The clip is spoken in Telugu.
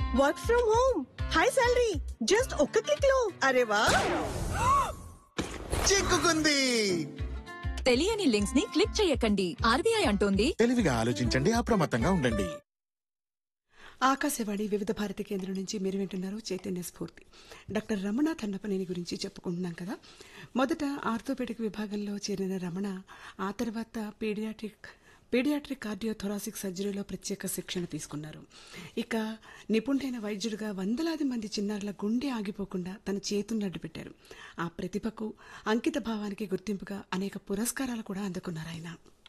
work from home high salary just ఒక్క క్లిక్ లో అరే వా చిక్కుకుంది తెలియని లింక్స్ ని క్లిక్ చేయకండి ఆర్బీఐ అంటోంది తెలివిగా ఆలోచించండి అప్రమత్తంగా ఉండండి ఆకాశవాణి వివిధ భారతి కేంద్రం నుంచి మీరు వింటున్నారు చైతన్య స్ఫూర్తి డాక్టర్ రమణ తన్నపనేని గురించి చెప్పుకుంటున్నాం కదా మొదట ఆర్థోపెడిక్ విభాగంలో చేరిన రమణ ఆ తర్వాత పీడియాట్రిక్ పీడియాట్రిక్ కార్డియోథొరాసిక్ సర్జరీలో ప్రత్యేక శిక్షణ తీసుకున్నారు ఇక నిపుణుడైన వైద్యుడిగా వందలాది మంది చిన్నారుల గుండె ఆగిపోకుండా తన చేతులను అడ్డుపెట్టారు ఆ ప్రతిభకు అంకిత భావానికి గుర్తింపుగా అనేక పురస్కారాలు కూడా అందుకున్నారు ఆయన